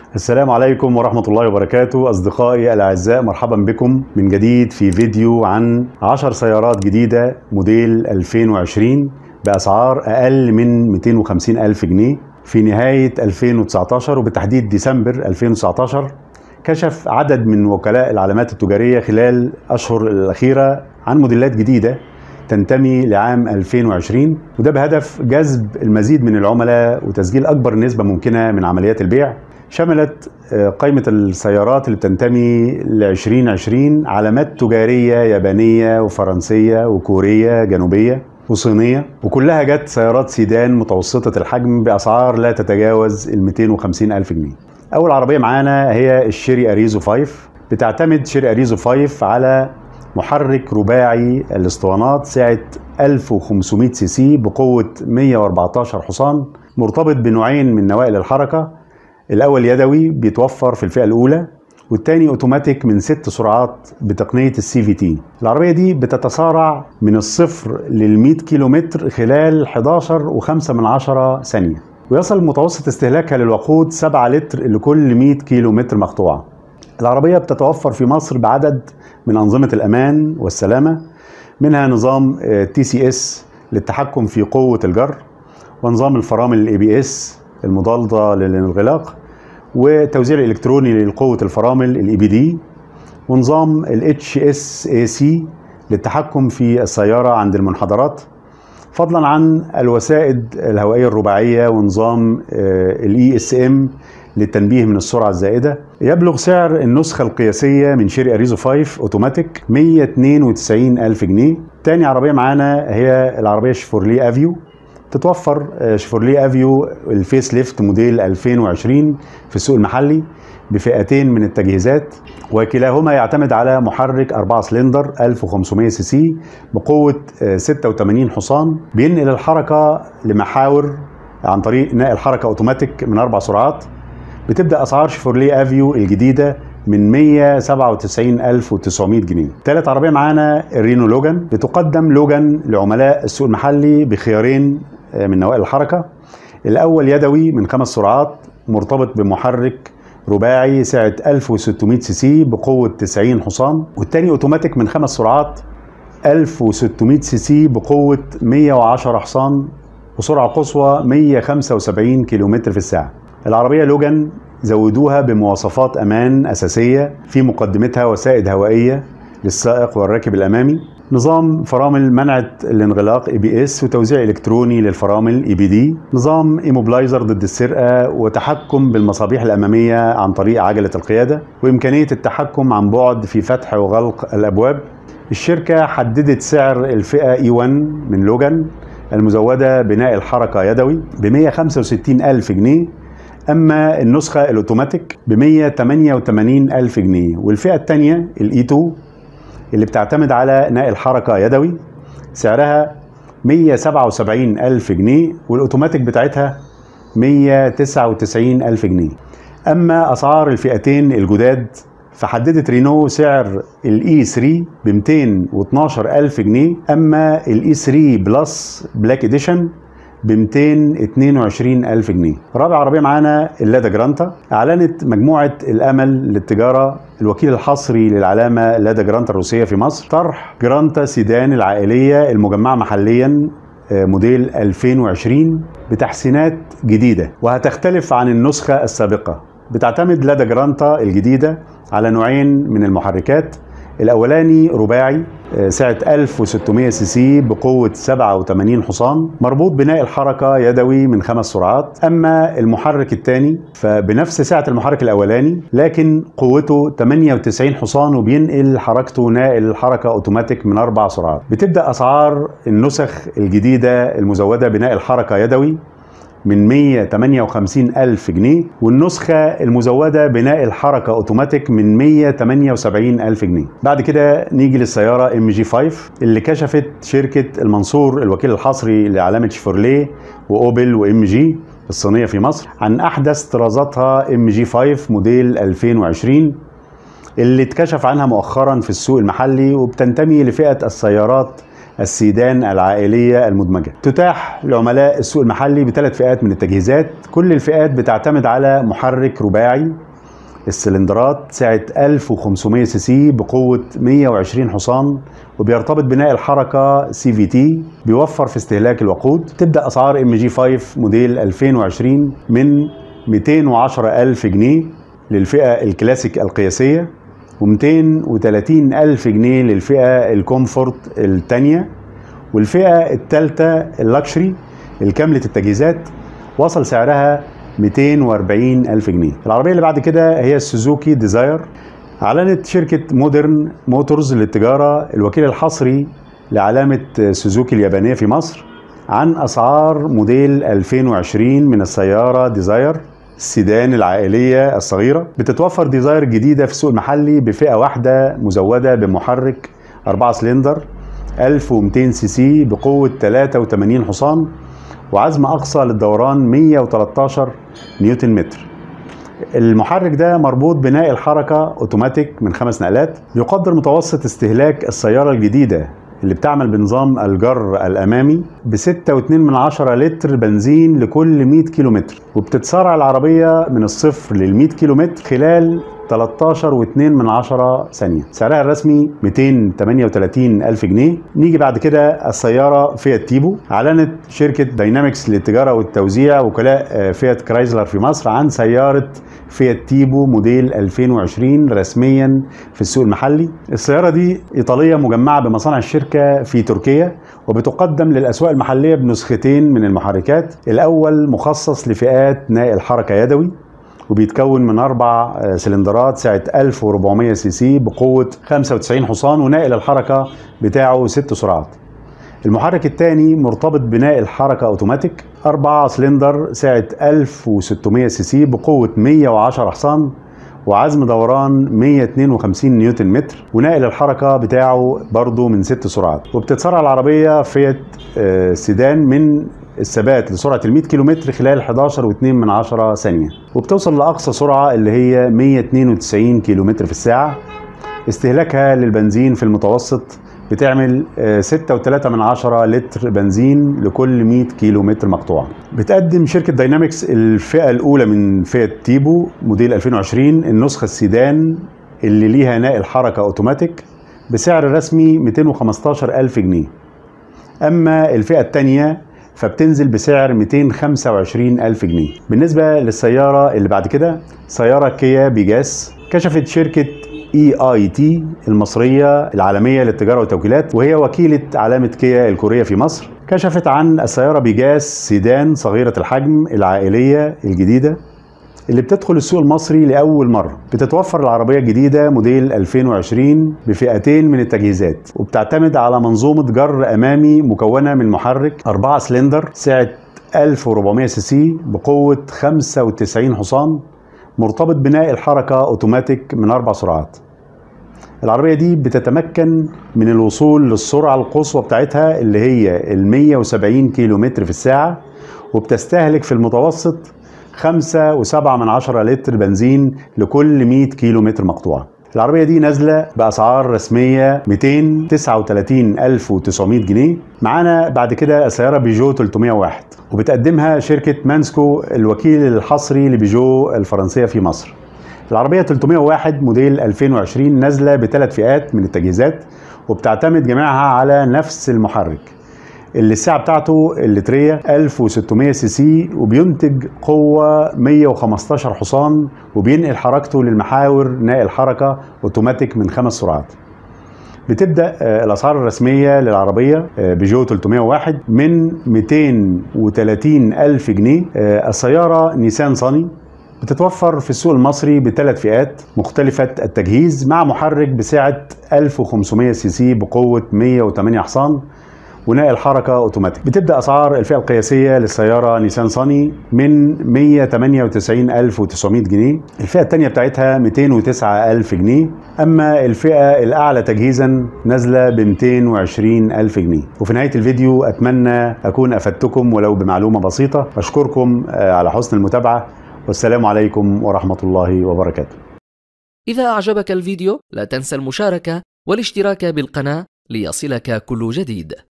السلام عليكم ورحمة الله وبركاته أصدقائي الأعزاء مرحبا بكم من جديد في فيديو عن 10 سيارات جديدة موديل 2020 بأسعار أقل من 250 ألف جنيه في نهاية 2019 وبالتحديد ديسمبر 2019 كشف عدد من وكلاء العلامات التجارية خلال أشهر الأخيرة عن موديلات جديدة تنتمي لعام 2020 وده بهدف جذب المزيد من العملاء وتسجيل أكبر نسبة ممكنة من عمليات البيع شملت قائمة السيارات اللي بتنتمي ل 2020 علامات تجارية يابانية وفرنسية وكورية جنوبية وصينية وكلها جت سيارات سيدان متوسطة الحجم بأسعار لا تتجاوز ال 250 ألف جنيه أول عربية معانا هي الشيري أريزو 5 بتعتمد شيري أريزو 5 على محرك رباعي الاسطوانات سعة 1500 سي سي بقوة 114 حصان مرتبط بنوعين من نوائل الحركة الأول يدوي بيتوفر في الفئة الأولى والتاني اوتوماتيك من ست سرعات بتقنية السي في تي العربية دي بتتسارع من الصفر لل 100 كيلومتر خلال 11 و5 من عشرة ثانية ويصل متوسط استهلاكها للوقود 7 لتر لكل 100 كيلومتر مقطوعة العربية بتتوفر في مصر بعدد من أنظمة الأمان والسلامة منها نظام تي سي اس للتحكم في قوة الجر ونظام الفرامل الاي بي اس المضادة للانغلاق وتوزيع الالكتروني لقوه الفرامل الاي بي دي ونظام الاتش اس اي سي للتحكم في السياره عند المنحدرات فضلا عن الوسائد الهوائيه الرباعيه ونظام الاي اس ام للتنبيه من السرعه الزائده يبلغ سعر النسخه القياسيه من شيري اريزو 5 اوتوماتيك 192 الف جنيه تاني عربيه معانا هي العربيه شيفورلي افيو تتوفر شيفورلي افيو الفيس ليفت موديل 2020 في السوق المحلي بفئتين من التجهيزات وكلاهما يعتمد على محرك 4 سلندر 1500 سي سي بقوة 86 حصان بينقل الحركة لمحاور عن طريق نقل الحركة اوتوماتيك من اربع سرعات بتبدأ أسعار شيفورلي افيو الجديدة من 197900 جنيه. ثالث عربية معانا الرينو لوجان بتقدم لوجان لعملاء السوق المحلي بخيارين من نوائل الحركة. الأول يدوي من خمس سرعات مرتبط بمحرك رباعي سعة 1600 سي سي بقوة 90 حصان والتاني اوتوماتيك من خمس سرعات 1600 سي سي بقوة 110 حصان وسرعة قصوى 175 كيلومتر في الساعة. العربية لوجان زودوها بمواصفات امان اساسيه في مقدمتها وسائد هوائيه للسائق والراكب الامامي نظام فرامل منع الانغلاق اي بي اس وتوزيع الكتروني للفرامل اي بي دي نظام ايموبلايزر ضد السرقه وتحكم بالمصابيح الاماميه عن طريق عجله القياده وامكانيه التحكم عن بعد في فتح وغلق الابواب الشركه حددت سعر الفئه اي 1 من لوجان المزوده بناء الحركه يدوي ب 165 الف جنيه اما النسخه الاوتوماتيك ب 188 الف جنيه والفئه الثانيه الاي 2 اللي بتعتمد على نقل حركه يدوي سعرها 177 الف جنيه والاوتوماتيك بتاعتها 199 الف جنيه اما اسعار الفئتين الجداد فحددت رينو سعر الاي 3 ب 212 الف جنيه اما الاي 3 بلس بلاك اديشن ب 222 ألف جنيه. رابع عربية معانا اللادا جرانتا أعلنت مجموعة الأمل للتجارة الوكيل الحصري للعلامة لادا جرانتا الروسية في مصر طرح جرانتا سيدان العائلية المجمعة محليا موديل 2020 بتحسينات جديدة وهتختلف عن النسخة السابقة بتعتمد لادا جرانتا الجديدة على نوعين من المحركات الاولاني رباعي سعه 1600 سي سي بقوه 87 حصان مربوط بناء الحركه يدوي من خمس سرعات اما المحرك الثاني فبنفس سعه المحرك الاولاني لكن قوته 98 حصان وبينقل حركته ناقل الحركه اوتوماتيك من اربع سرعات بتبدا اسعار النسخ الجديده المزوده بناء الحركه يدوي من 158 ألف جنيه والنسخة المزودة بناء الحركة أوتوماتيك من 178 ألف جنيه بعد كده نيجي للسيارة ام جي 5 اللي كشفت شركة المنصور الوكيل الحصري لعلامة شيفروليه وأوبل وام جي الصينية في مصر عن أحدث طرازاتها ام جي 5 موديل 2020 اللي اتكشف عنها مؤخرا في السوق المحلي وبتنتمي لفئة السيارات السيدان العائلية المدمجة تتاح لعملاء السوق المحلي بثلاث فئات من التجهيزات كل الفئات بتعتمد على محرك رباعي السلندرات سعة 1500 سي سي بقوة 120 حصان وبيرتبط بناء الحركة سي في تي بيوفر في استهلاك الوقود تبدأ أسعار ام جي 5 موديل 2020 من 210 ألف جنيه للفئة الكلاسيك القياسية و230 ألف جنيه للفئة الكومفورت الثانية والفئة الثالثة اللكشري الكاملة التجهيزات وصل سعرها 240 ألف جنيه العربية اللي بعد كده هي السوزوكي ديزاير أعلنت شركة مودرن موتورز للتجارة الوكيل الحصري لعلامة سوزوكي اليابانية في مصر عن أسعار موديل 2020 من السيارة ديزاير السيدان العائلية الصغيرة بتتوفر ديزاير جديدة في السوق المحلي بفئة واحدة مزودة بمحرك 4 سلندر 1200 سي سي بقوة 83 حصان وعزم أقصى للدوران 113 نيوتن متر المحرك ده مربوط بناء الحركة اوتوماتيك من خمس نقلات يقدر متوسط استهلاك السيارة الجديدة اللي بتعمل بنظام الجر الامامي ب 6.2 من عشرة لتر بنزين لكل 100 كيلو متر وبتتسارع العربيه من الصفر لل 100 كيلو متر خلال 13 و2 من عشرة ثانية سعرها الرسمي 238 ألف جنيه نيجي بعد كده السيارة فيات تيبو أعلنت شركة داينامكس للتجارة والتوزيع وكلاء فيات كرايزلر في مصر عن سيارة فيات تيبو موديل 2020 رسميا في السوق المحلي السيارة دي إيطالية مجمعة بمصانع الشركة في تركيا وبتقدم للأسواق المحلية بنسختين من المحركات الأول مخصص لفئات ناقل حركة يدوي وبيتكون من اربع سلندرات سعه 1400 سي سي بقوه 95 حصان وناقل الحركه بتاعه ست سرعات المحرك الثاني مرتبط بناء الحركه اوتوماتيك 4 سلندر سعه 1600 سي سي بقوه 110 حصان وعزم دوران 152 نيوتن متر وناقل الحركه بتاعه برضه من ست سرعات وبتتسرع العربيه فيات سيدان من الثبات لسرعه ال 100 كيلو متر خلال 11 و2 من 10 ثانيه وبتوصل لاقصى سرعه اللي هي 192 كيلو متر في الساعه استهلاكها للبنزين في المتوسط بتعمل 6.3 من عشرة لتر بنزين لكل 100 كيلو متر مقطوع بتقدم شركة داينامكس الفئة الأولى من فئة تيبو موديل 2020 النسخة السيدان اللي ليها ناقل حركة أوتوماتيك بسعر رسمي 215 ألف جنيه أما الفئة الثانية فبتنزل بسعر 225 ألف جنيه بالنسبة للسيارة اللي بعد كده سيارة كيا بيجاس كشفت شركة اي اي تي المصريه العالميه للتجاره والتوكيلات وهي وكيله علامه كيا الكوريه في مصر كشفت عن السياره بيجاس سيدان صغيره الحجم العائليه الجديده اللي بتدخل السوق المصري لاول مره بتتوفر العربيه الجديده موديل 2020 بفئتين من التجهيزات وبتعتمد على منظومه جر امامي مكونه من محرك 4 سلندر سعه 1400 سي سي بقوه 95 حصان مرتبط بناء الحركة أوتوماتيك من أربع سرعات العربية دي بتتمكن من الوصول للسرعة القصوى بتاعتها اللي هي ال 170 كيلو متر في الساعة وبتستهلك في المتوسط 5.7 من عشرة لتر بنزين لكل 100 كيلو متر مقطوع العربية دي نازلة بأسعار رسمية 239900 جنيه معانا بعد كده السيارة بيجو 301 وبتقدمها شركة مانسكو الوكيل الحصري لبيجو الفرنسية في مصر العربية 301 موديل 2020 نازلة بثلاث فئات من التجهيزات وبتعتمد جميعها على نفس المحرك اللي السعة بتاعته اللترية 1600 سي سي وبينتج قوة 115 حصان وبينقل حركته للمحاور ناقل حركة اوتوماتيك من خمس سرعات بتبدا الاسعار الرسميه للعربيه بيجو 301 من 230 الف جنيه السياره نيسان صاني بتتوفر في السوق المصري بثلاث فئات مختلفة التجهيز مع محرك بسعة 1500 سي سي بقوة 108 حصان وناقل حركة اوتوماتيك بتبدأ أسعار الفئة القياسية للسيارة نيسان صاني من 198900 جنيه الفئة الثانية بتاعتها 209000 جنيه أما الفئة الأعلى تجهيزا نازلة ب 220000 جنيه وفي نهاية الفيديو أتمنى أكون أفدتكم ولو بمعلومة بسيطة أشكركم على حسن المتابعة والسلام عليكم ورحمة الله وبركاته إذا أعجبك الفيديو لا تنسى المشاركة والاشتراك بالقناة ليصلك كل جديد